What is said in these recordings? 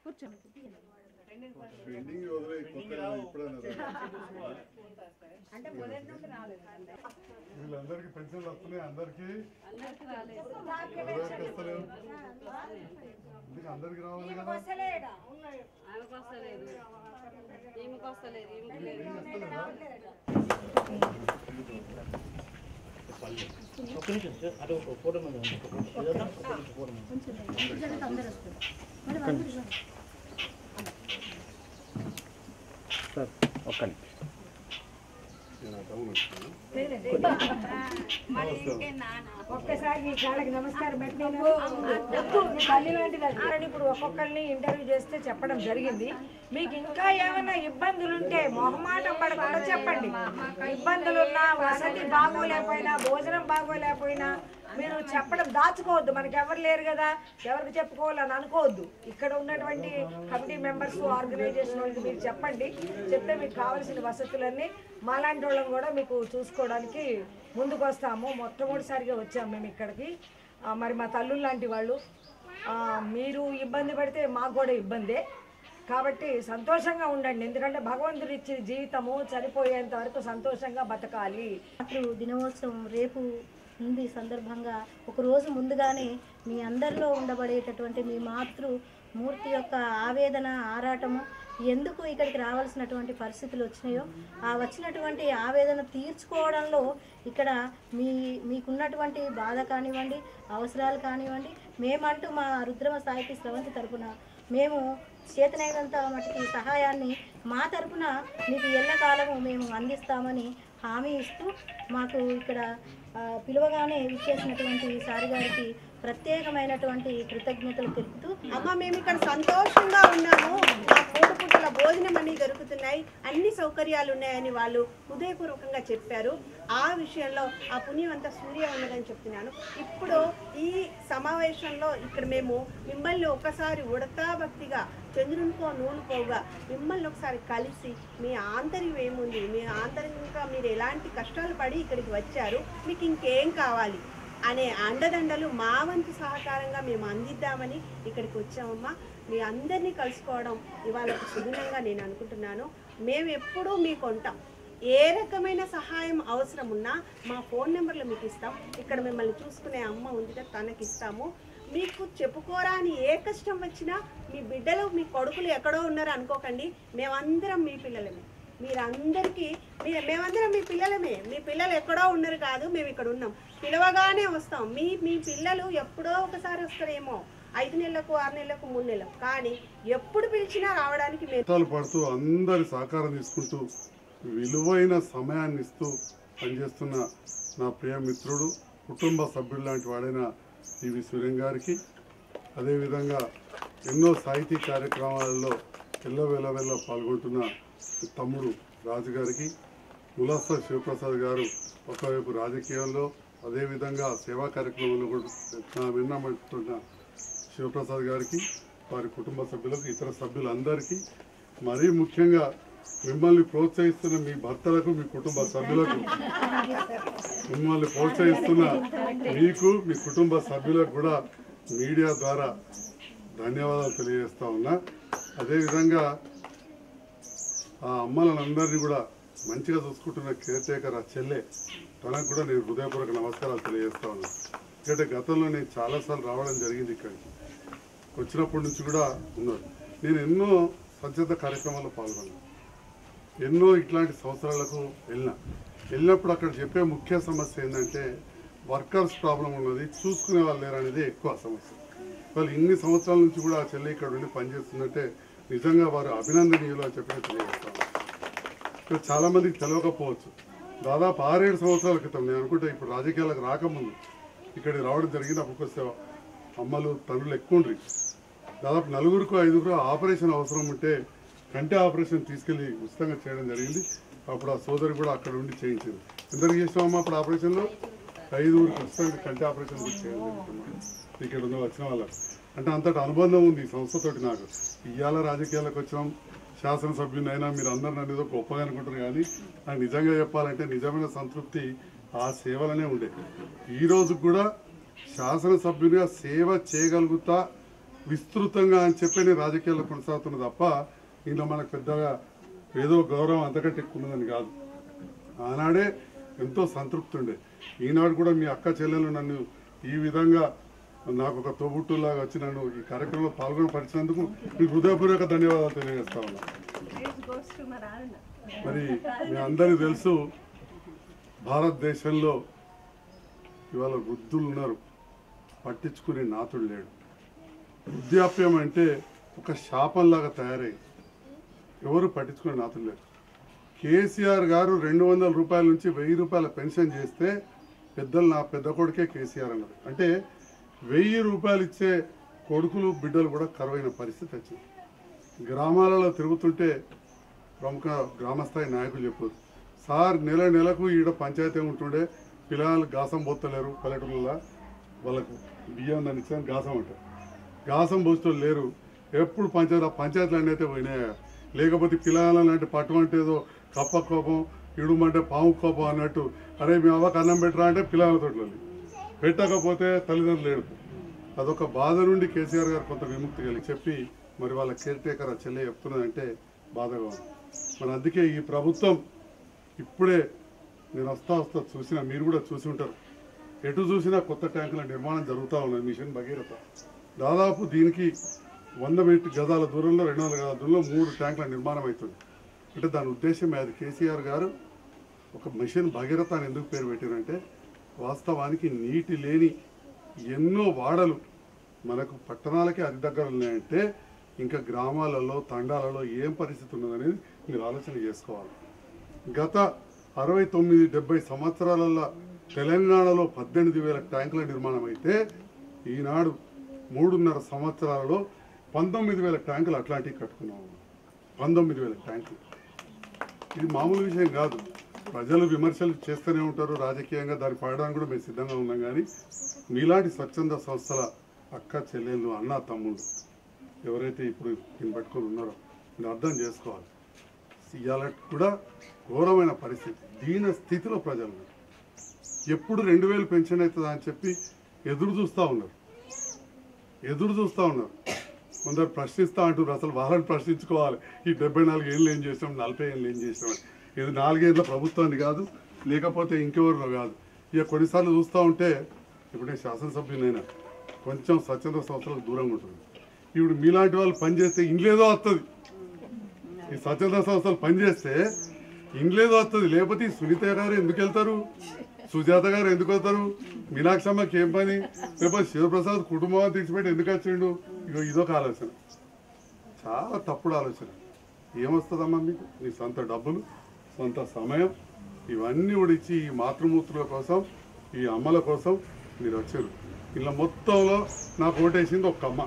Pending వదిలే కొత్తగా ఇప్పుడైనా అంటే మొదటి నుండి రాలేదు వీళ్ళందరికీ పెన్షన్లు వస్తున్నాయి అందరికీ ఎవరెవరికి వస్తలేవు ఎందుకు అందరికి రావాలి కదా ఆమెకు వస్తలేదు ఈమెకు వస్తలేదు ఈమెకు లేదు ఏం వస్తలేదా ఒక్క నిమిషం సార్ అటు ఒక ఫోటో మీద ఉంది. ఒక ఫోటో. ఇదన్నా ఒక ఫోటో మీద. సార్ ఒక్క నిమిషం నేను ఆ టౌన్ వచ్చాను ఒక్కసారి మీ కాళ్ళకి నమస్కారం పెట్టి నేను మీ తల్లి లాంటిది అది. కానీ ఇప్పుడు ఒక్కొక్కరిని ఇంటర్వ్యూ చేస్తే చెప్పడం జరిగింది మీకు ఇంకా ఏమైనా ఇబ్బందులు ఉంటే మొహమాటం పడకుండా చెప్పండి ఇబ్బందులు ఉన్నా వసతి బాగోలేకపోయినా భోజనం బాగోలేకపోయినా మీరు చెప్పడం దాచుకోవద్దు మనకి ఎవరు లేరు కదా ఎవరికి చెప్పుకోవాలని అనుకోవద్దు ఇక్కడ ఉన్నటువంటి కమిటీ మెంబర్స్ ఆర్గనైజేషన్ వాళ్ళకి మీరు చెప్పండి చెప్తే మీకు కావాల్సిన వసతులన్నీ మాలాంటి వాళ్ళని కూడా మీకు చూసుకోవడానికి ముందుకు వస్తాము మొట్టమొదటిసారిగా వచ్చాము మేము ఇక్కడికి ఆ, మరి మా తల్లులు లాంటి వాళ్ళు ఆ, మీరు ఇబ్బంది పడితే మాకు కూడా ఇబ్బందే కాబట్టి సంతోషంగా ఉండండి ఎందుకంటే భగవంతుడు ఇచ్చిన జీవితము చనిపోయేంత వరకు సంతోషంగా బతకాలి మాతృ దినోత్సవం రేపు ఉంది సందర్భంగా ఒక రోజు ముందుగానే మీ అందరిలో ఉండబడేటటువంటి మీ మాతృ మూర్తి యొక్క ఆవేదన ఆరాటము ఎందుకు ఇక్కడికి రావాల్సినటువంటి పరిస్థితులు వచ్చినాయో ఆ వచ్చినటువంటి ఆవేదన తీర్చుకోవడంలో ఇక్కడ మీ మీకున్నటువంటి బాధ కానివ్వండి అవసరాలు కానివ్వండి మేమంటూ మా రుద్రమ సాహితీ స్రవంతి తరపున మేము చేతనైనంత మటుకి సహాయాన్ని మా తరపున మీకు ఎల్లకాలము మేము అందిస్తామని హామీ ఇస్తూ మాకు ఇక్కడ ఆ, పిలువగానే ఇచ్చేసినటువంటి సారి గారికి ప్రత్యేకమైనటువంటి కృతజ్ఞతలు తెలుపుతూ అమ్మ మేము ఇక్కడ సంతోషంగా ఉన్నాము మా మూడు పూటల భోజనం అన్ని దొరుకుతున్నాయి అన్ని సౌకర్యాలు ఉన్నాయని వాళ్ళు హృదయపూర్వకంగా చెప్పారు ఆ విషయంలో ఆ పుణ్యం అంతా సూర్య ఉన్నదని చెప్తున్నాను ఇప్పుడు ఈ సమావేశంలో ఇక్కడ మేము మిమ్మల్ని ఒకసారి ఉడతా భక్తిగా చంద్రునికో నూనె పోగా మిమ్మల్ని ఒకసారి కలిసి మీ ఆంతర్యం ఏముంది మీ ఆంతర్యంగా మీరు ఎలాంటి కష్టాలు పడి ఇక్కడికి వచ్చారు మీకు ఇంకేం కావాలి అనే అండదండలు మా వంతు సహకారంగా మేము అందిద్దామని ఇక్కడికి వచ్చామమ్మా మీ అందరినీ కలుసుకోవడం ఇవాళ ఒక సుదినంగా నేను అనుకుంటున్నాను మేము ఎప్పుడూ మీకు ఉంటాం ఏ రకమైన సహాయం అవసరం ఉన్నా మా ఫోన్ నెంబర్లు మీకు ఇస్తాం ఇక్కడ మిమ్మల్ని చూసుకునే అమ్మ ఉంది కదా తనకి ఇస్తాము మీకు చెప్పుకోరాని ఏ కష్టం వచ్చినా మీ బిడ్డలు మీ కొడుకులు ఎక్కడో ఉన్నారు అనుకోకండి మేమందరం మీ పిల్లలమే మీరందరికీ మీ మేమందరం మీ పిల్లలమే మీ పిల్లలు ఎక్కడో ఉన్నారు కాదు మేము ఇక్కడ ఉన్నాం పిలవగానే వస్తాం మీ మీ పిల్లలు ఎప్పుడో ఒకసారి వస్తారేమో ఐదు నెలలకు ఆరు నెలలకు మూడు నెలలకు కానీ ఎప్పుడు పిలిచినా రావడానికి మేము కష్టాలు పడుతూ అందరి సహకారం తీసుకుంటూ విలువైన సమయాన్ని ఇస్తూ పనిచేస్తున్న నా ప్రియ మిత్రుడు కుటుంబ సభ్యుడు లాంటి వాడైన పివి సూర్యం గారికి అదేవిధంగా ఎన్నో సాహితీ కార్యక్రమాలలో ఎల్లవెల్లవెల్ల పాల్గొంటున్న తమ్ముడు రాజు గారికి ములస్త శివప్రసాద్ గారు ఒకవైపు రాజకీయాల్లో అదేవిధంగా సేవా కార్యక్రమంలో కూడా నా విన్నమంటున్న శివప్రసాద్ గారికి వారి కుటుంబ సభ్యులకు ఇతర సభ్యులందరికీ మరీ ముఖ్యంగా మిమ్మల్ని ప్రోత్సహిస్తున్న మీ భర్తలకు మీ కుటుంబ సభ్యులకు మిమ్మల్ని ప్రోత్సహిస్తున్న మీకు మీ కుటుంబ సభ్యులకు కూడా మీడియా ద్వారా ధన్యవాదాలు తెలియజేస్తా ఉన్నా అదేవిధంగా ఆ అమ్మలందరినీ కూడా మంచిగా చూసుకుంటున్న కేర్ టేకర్ ఆ చెల్లె తనకు కూడా నేను హృదయపూర్వక నమస్కారాలు తెలియజేస్తా ఉన్నాను ఎందుకంటే గతంలో నేను చాలాసార్లు రావడం జరిగింది ఇక్కడికి వచ్చినప్పటి నుంచి కూడా ఉన్నారు నేను ఎన్నో స్వచ్ఛత కార్యక్రమాల్లో పాల్గొన్నాను ఎన్నో ఇట్లాంటి సంవత్సరాలకు వెళ్ళిన వెళ్ళినప్పుడు అక్కడ చెప్పే ముఖ్య సమస్య ఏంటంటే వర్కర్స్ ప్రాబ్లం ఉన్నది చూసుకునే వాళ్ళు లేరు అనేది ఎక్కువ సమస్య వాళ్ళు ఇన్ని సంవత్సరాల నుంచి కూడా ఆ చెల్లి ఇక్కడ ఉండి పనిచేస్తుందంటే నిజంగా వారు అభినందనీయులు అని చెప్పి నేను తెలియజేస్తాను ఇక్కడ చాలా మందికి తెలియకపోవచ్చు దాదాపు ఆరేడు సంవత్సరాల క్రితం నేను అనుకుంటే ఇప్పుడు రాజకీయాలకు రాకముందు ఇక్కడికి రావడం జరిగింది అప్పుడు కొంచెం అమ్మలు తనులు ఎక్కువ ఉండ్రి దాదాపు నలుగురికి ఐదుగురు ఆపరేషన్ అవసరం ఉంటే కంటి ఆపరేషన్ తీసుకెళ్లి ఉచితంగా చేయడం జరిగింది అప్పుడు ఆ సోదరి కూడా అక్కడ ఉండి చేయించింది ఎందరికి చేసినామమ్మా అప్పుడు ఆపరేషన్లో ఐదుగురికి ఉచితంగా కంటి ఆపరేషన్ కూడా చేయడం జరుగుతుంది ఇక్కడ ఉన్న వచ్చిన వాళ్ళకి అంటే అంతటి అనుబంధం ఉంది ఈ సంస్థతోటి నాకు ఇవాళ రాజకీయాలకు వచ్చినాం శాసనసభ్యునైనా మీరు అందరు నన్ను ఏదో గొప్పగా అనుకుంటారు కానీ నాకు నిజంగా చెప్పాలంటే నిజమైన సంతృప్తి ఆ సేవలనే ఉండే ఈ రోజు కూడా శాసనసభ్యునిగా సేవ చేయగలుగుతా విస్తృతంగా అని చెప్పి నేను రాజకీయాల్లో కొనసాగుతున్నా తప్ప ఇందులో మనకు పెద్దగా ఏదో గౌరవం అంతకంటే ఎక్కువ ఉన్నదని కాదు ఆనాడే ఎంతో సంతృప్తి ఉండే ఈనాడు కూడా మీ అక్క చెల్లెలు నన్ను ఈ విధంగా నాకు ఒక తోబుట్టులాగా వచ్చి నన్ను ఈ కార్యక్రమంలో పాల్గొన పరిచినందుకు మీకు హృదయపూర్వక ధన్యవాదాలు తెలియజేస్తా ఉన్నా మరి మీ అందరికీ తెలుసు భారతదేశంలో ఇవాళ వృద్ధులు ఉన్నారు పట్టించుకునే నాతుడు లేడు వృద్ధాప్యం అంటే ఒక శాపంలాగా తయారై ఎవరు పట్టించుకునే నాతుడు లేరు కేసీఆర్ గారు రెండు వందల రూపాయల నుంచి వెయ్యి రూపాయల పెన్షన్ చేస్తే పెద్దలు నా పెద్ద కొడుకే కేసీఆర్ అన్నారు అంటే వెయ్యి రూపాయలు ఇచ్చే కొడుకులు బిడ్డలు కూడా కరువైన పరిస్థితి వచ్చింది గ్రామాలలో తిరుగుతుంటే ప్రముఖ గ్రామస్థాయి నాయకులు చెప్పారు సార్ నెల నెలకు ఈడ పంచాయతీ ఉంటుండే పిల్లలు గాసం పోతలేరు పల్లెటూళ్ళ వాళ్ళకు బియ్యం దాన్ని ఇచ్చాను గాసం అంటారు గాసం పోసేటోళ్ళు లేరు ఎప్పుడు పంచాయతీ ఆ పంచాయతీలు అన్నీ అయితే పోయినాయా లేకపోతే పిల్లలని అంటే పట్టు అంటే ఏదో కప్ప కోపం ఇడుమంటే పాము కోపం అన్నట్టు అరే మీ అవ్వకు అన్నం పెట్టరా అంటే పిల్లలతో పెట్టకపోతే తల్లిదండ్రులు లేడు అదొక బాధ నుండి కేసీఆర్ గారు కొంత విముక్తి కలిగి చెప్పి మరి వాళ్ళ కేర్ టేకర్ ఆ చెల్లె చెప్తున్నదంటే బాధగా ఉంది మరి అందుకే ఈ ప్రభుత్వం ఇప్పుడే నేను వస్తా వస్తా చూసిన మీరు కూడా చూసి ఉంటారు ఎటు చూసినా కొత్త ట్యాంకుల నిర్మాణం జరుగుతూ ఉన్నది మిషన్ భగీరథ దాదాపు దీనికి వంద మీటర్ గజాల దూరంలో రెండు వందల గజాల దూరంలో మూడు ట్యాంకుల నిర్మాణం అవుతుంది అంటే దాని ఉద్దేశం అది కేసీఆర్ గారు ఒక మిషన్ భగీరథ అని ఎందుకు పేరు పెట్టారంటే వాస్తవానికి నీటి లేని ఎన్నో వాడలు మనకు పట్టణాలకే అతి దగ్గర ఉన్నాయంటే ఇంకా గ్రామాలలో తండాలలో ఏం పరిస్థితి ఉన్నదనేది మీరు ఆలోచన చేసుకోవాలి గత అరవై తొమ్మిది డెబ్బై సంవత్సరాలలో తెలంగాణలో పద్దెనిమిది వేల ట్యాంకుల నిర్మాణం అయితే ఈనాడు మూడున్నర సంవత్సరాలలో పంతొమ్మిది వేల ట్యాంకులు అట్లాంటివి కట్టుకున్నాము పంతొమ్మిది వేల ట్యాంకులు ఇది మామూలు విషయం కాదు ప్రజలు విమర్శలు చేస్తూనే ఉంటారు రాజకీయంగా దాన్ని పడడానికి కూడా మేము సిద్ధంగా ఉన్నాం కానీ మీలాంటి స్వచ్ఛంద సంస్థల అక్క చెల్లెళ్ళు అన్న తమ్ముళ్ళు ఎవరైతే ఇప్పుడు దీన్ని పట్టుకొని ఉన్నారో మీరు అర్థం చేసుకోవాలి ఇవాళ కూడా ఘోరమైన పరిస్థితి దీన స్థితిలో ప్రజలు ఉన్నారు. ఎప్పుడు రెండు వేలు పెన్షన్ అవుతుందా అని చెప్పి ఎదురు చూస్తూ ఉన్నారు ఎదురు చూస్తూ ఉన్నారు కొందరు ప్రశ్నిస్తూ అంటారు అసలు వాళ్ళని ప్రశ్నించుకోవాలి ఈ డెబ్బై నాలుగు ఏళ్ళు ఏం చేసినాం నలభై ఏళ్ళు ఏం చేసినాం అని. ఇది నాలుగేళ్ళ ప్రభుత్వాన్ని కాదు లేకపోతే ఇంకెవరినో కాదు ఇక కొన్నిసార్లు చూస్తూ ఉంటే ఇప్పుడు నేను శాసనసభ్యునైనా కొంచెం స్వచ్ఛంద సంస్థలకు దూరంగా ఉంటుంది ఇప్పుడు మీలాంటి వాళ్ళు పనిచేస్తే ఇండ్లేదో వస్తుంది ఈ స్వచ్ఛంద సంస్థలు పనిచేస్తే ఇండ్లేదో వస్తుంది లేకపోతే ఈ సునీత గారు ఎందుకు వెళ్తారు సుజాత గారు ఎందుకు వెళ్తారు మీనాక్షమ్మకి ఏం పని లేకపోతే శివప్రసాద్ కుటుంబం తీసిపెట్టి ఎందుకు వచ్చిండు ఇగో ఇదొక ఆలోచన చాలా తప్పుడు ఆలోచన ఏమొస్తుందమ్మా మీకు మీ సొంత డబ్బులు సొంత సమయం ఇవన్నీ కూడా ఇచ్చి ఈ మాతృమూర్తుల కోసం ఈ అమ్మల కోసం మీరు వచ్చారు ఇలా మొత్తంలో నాకు ఓటేసింది ఒక్క అమ్మ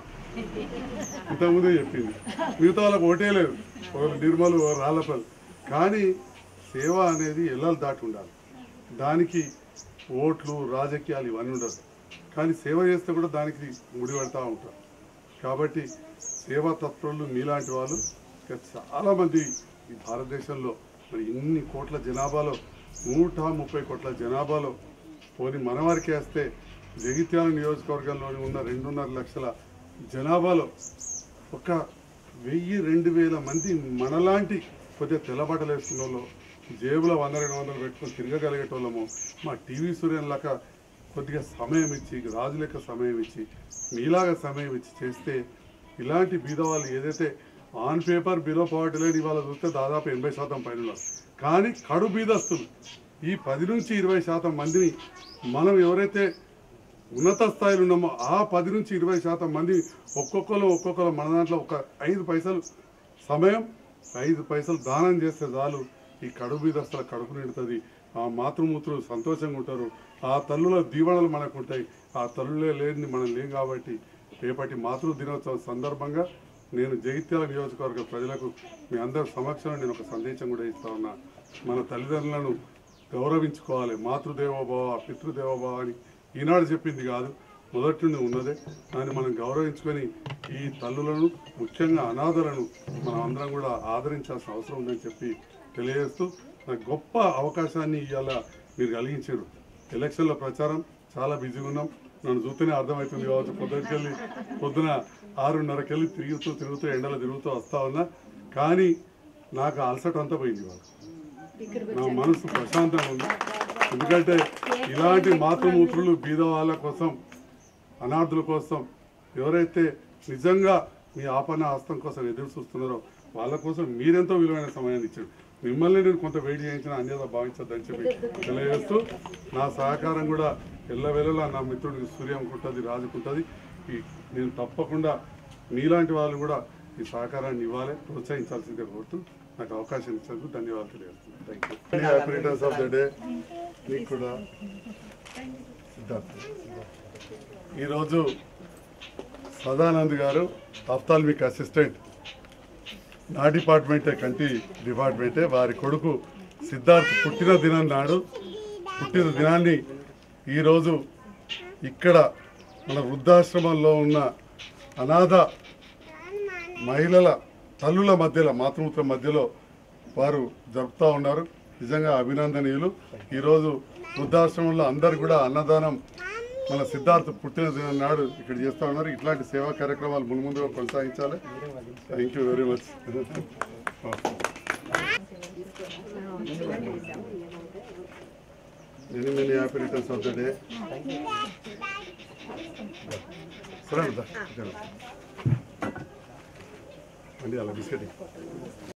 ఇంతకుముందే చెప్పింది మిగతా వాళ్ళకి ఓటేయలేదు ఒకరు నిర్మలు ఒకరు రాళ్ళపల్లి కానీ సేవ అనేది ఎల్లలు దాటి ఉండాలి దానికి ఓట్లు రాజకీయాలు ఇవన్నీ ఉండదు కానీ సేవ చేస్తే కూడా దానికి ముడిపెడతా ఉంటారు కాబట్టి సేవా తత్పరులు మీలాంటి వాళ్ళు ఇంకా చాలా మంది ఈ భారతదేశంలో మరి ఇన్ని కోట్ల జనాభాలో నూట ముప్పై కోట్ల జనాభాలో పోని మనవారికి వేస్తే జగిత్యాల నియోజకవర్గంలోని ఉన్న రెండున్నర లక్షల జనాభాలో ఒక వెయ్యి రెండు వేల మంది మనలాంటి కొద్దిగా తెల్లబట్టలు వేసుకున్న వాళ్ళు జేబులో వంద రెండు వందలు పెట్టుకొని తిరగగలిగేటోళ్ళము మా టీవీ సూర్యం లెక్క కొద్దిగా సమయం ఇచ్చి రాజు లెక్క సమయం ఇచ్చి మీలాగా సమయం ఇచ్చి చేస్తే ఇలాంటి బీదవాళ్ళు ఏదైతే on paper below poverty line ఇవాళ చూస్తే దాదాపు ఎనభై శాతం పైన ఉన్నారు కానీ కడు బీదస్తులు ఈ పది నుంచి ఇరవై శాతం మందిని మనం ఎవరైతే ఉన్నత స్థాయిలో ఉన్నామో ఆ పది నుంచి ఇరవై శాతం మంది ఒక్కొక్కరు ఒక్కొక్కరు మన దాంట్లో ఒక ఐదు పైసలు సమయం ఐదు పైసలు దానం చేస్తే చాలు ఈ కడుపు బీదస్తుల కడుపు నిండుతుంది ఆ మాతృమూర్తులు సంతోషంగా ఉంటారు ఆ తల్లుల దీవెనలు మనకు ఉంటాయి ఆ తల్లులే లేని మనం లేం కాబట్టి రేపటి మాతృ దినోత్సవం సందర్భంగా నేను జగిత్యాల నియోజకవర్గ ప్రజలకు మీ అందరి సమక్షంలో నేను ఒక సందేశం కూడా ఇస్తా ఉన్నా మన తల్లిదండ్రులను గౌరవించుకోవాలి మాతృదేవోభవ పితృదేవోభవ అని ఈనాడు చెప్పింది కాదు మొదటి నుండి ఉన్నదే దాన్ని మనం గౌరవించుకొని ఈ తల్లులను ముఖ్యంగా అనాథలను మనం అందరం కూడా ఆదరించాల్సిన అవసరం ఉందని చెప్పి తెలియజేస్తూ నాకు గొప్ప అవకాశాన్ని ఇవాళ మీరు కలిగించారు ఎలక్షన్ల ప్రచారం చాలా బిజీగా ఉన్నాం నన్ను చూస్తేనే అర్థమవుతుంది కావచ్చు పొద్దుకెళ్ళి పొద్దున ఆరున్నరకెళ్ళి తిరుగుతూ తిరుగుతూ ఎండలో తిరుగుతూ వస్తా ఉన్నా కానీ నాకు అలసట అంతా పోయింది వాళ్ళు నా మనసు ప్రశాంతంగా ఉంది ఎందుకంటే ఇలాంటి మాతృమూత్రులు బీద వాళ్ళ కోసం అనాథుల కోసం ఎవరైతే నిజంగా మీ ఆపన్న హస్తం కోసం ఎదురు చూస్తున్నారో వాళ్ళ కోసం మీరెంతో విలువైన సమయాన్ని ఇచ్చారు మిమ్మల్ని నేను కొంత వెయిట్ చేయించిన అన్యత భావించద్దని చెప్పి తెలియజేస్తూ నా సహకారం కూడా ఎల్లవేళలా నా మిత్రుడికి సూర్యంకుంటుంది రాజుకుంటుంది ఈ నేను తప్పకుండా మీలాంటి వాళ్ళు కూడా ఈ సహకారాన్ని ఇవ్వాలి ప్రోత్సహించాల్సిందిగా కోరుతూ నాకు అవకాశం ఇచ్చినందుకు ధన్యవాదాలు తెలియజేస్తున్నాను thank you happy returns of the day మీకు కూడా సిద్ధార్థ్ ఈరోజు సదానంద్ గారు ఆఫ్తాల్మిక్ అసిస్టెంట్ నా డిపార్ట్మెంటే కంటి డిపార్ట్మెంటే వారి కొడుకు సిద్ధార్థ్ పుట్టిన దినం నాడు పుట్టిన దినాన్ని ఈరోజు ఇక్కడ మన వృద్ధాశ్రమంలో ఉన్న అనాథ మహిళల తల్లుల మధ్యలో మాతృమూత్ర మధ్యలో వారు జరుపుతూ ఉన్నారు నిజంగా అభినందనీయులు ఈరోజు వృద్ధాశ్రమంలో అందరు కూడా అన్నదానం మన సిద్ధార్థ పుట్టిన దినం నాడు ఇక్కడ చేస్తూ ఉన్నారు ఇట్లాంటి సేవా కార్యక్రమాలు మున్ముందుగా కొనసాగించాలి thank you very much many many happy returns of the day సరే అండి అలా బిస్కెట్